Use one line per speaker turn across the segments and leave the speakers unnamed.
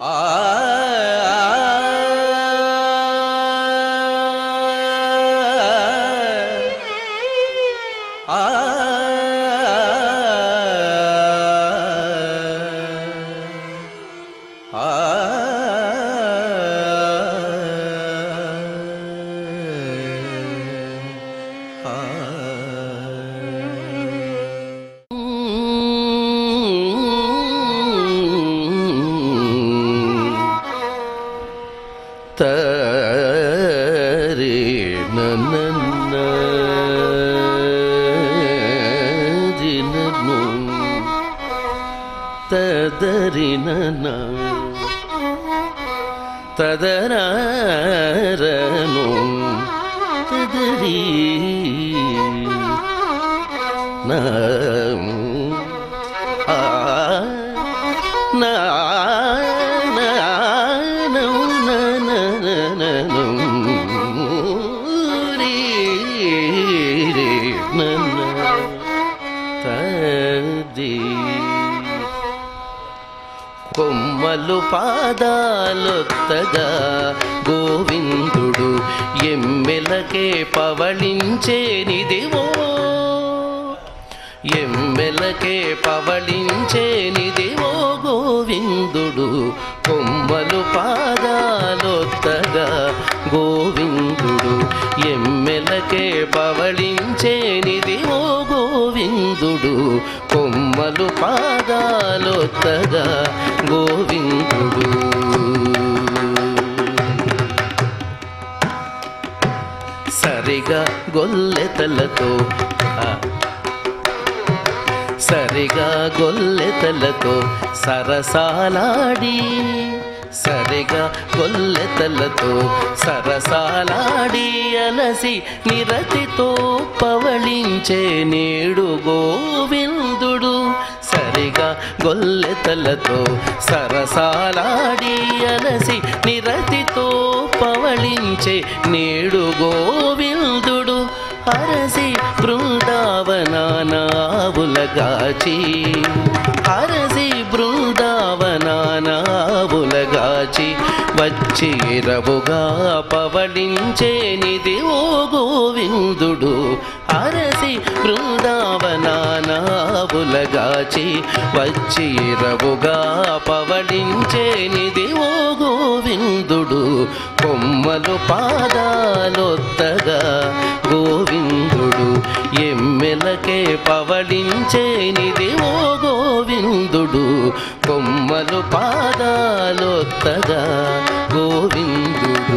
తరి నన్న దినము తదరి నన్న తదరను తదరి నా ఆ నా నా నౌ నా నా నా నా నౌ రీ రీ నా నా తది కొమ్మలు పాదాలొత్తగా గోవిందుడు ఎమ్మెలకే పవళించేనిదివో ఎమ్మెలకే పవళించేనిదివో గోవిందుడు కొమ్మలు పాదాలొత్తగా గోవిందుడు ఎమ్మెలకే పవళించేనిదివో గోవిందుడు కొమ్మలు పాదాలొత్తగా గోవిందుడు సరిగా గొల్లెతలతో ఆ, సరిగా గొల్లెతలతో సరసాలాడి సరిగా గొల్లెతలతో సరసాలాడి అలసి నిరతితో పవళించే నేడు గోవిందుడు సరిగా గొల్లెతలతో సరసాలాడి అలసి నిరతితో పవళించే నేడు గోవిందుడు అరసి బృందావనానావులగాచి అరసి బృందావనానావులగాచి వచ్చి రవుగా పవళించేనిది ఓ గోవిందుడు అరసి బృందావనానావులగాచి వచ్చి రవుగా పవళించేనిది ఓ గోవిందుడు కొమ్మలు పాదాలొత్తగా గోవిందుడు ఎమ్మెలకే పవళించేనిది ఓ గోవిందుడు కొమ్మలు పాదాలొత్తగా గోవిందుడు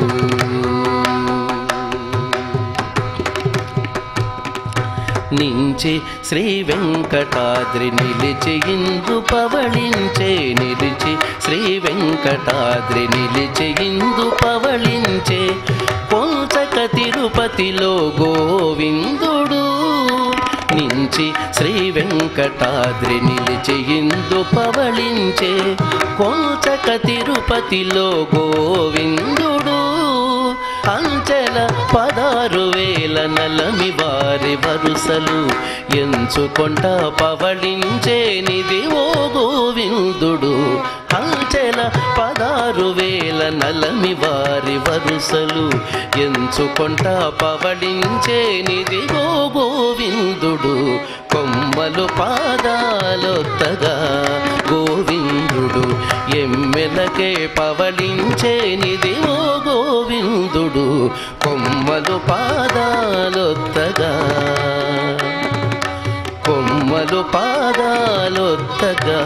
నించి శ్రీ వెంకటాద్రి నిలిచి ఇందు పవళించే నిలిచి శ్రీ వెంకటాద్రి నిలిచి ఇందు పవళించే పొంచక తిరుపతిలో గోవిందుడు నించి శ్రీ వెంకటాద్రి నిలిచి ఇందు పవళించే కొంచక తిరుపతిలో గోవిందుడు అంచెల పదారు వేల నలమి వారి వరుసలు ఎంచుకొంట పవళించేనిది ఓ గోవిందుడు అంచెల పదారు వేల నలమి వారి వరుసలు ఎంచుకొంట పవళించేనిది ఓ గోవిందుడు కొమ్మలు పాదాలొత్తగా గోవిందుడు ఎమ్మెలకే పవళించేనిది ఓ గోవిందుడు కొమ్మలు పాదాలొత్తగా కొమ్మలు పాదాలొత్తగా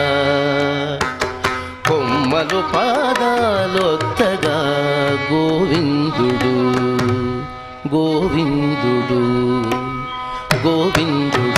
కొమ్మలు పాదాలొత్తగా గోవిందుడు గోవిందుడు గోవిందుడు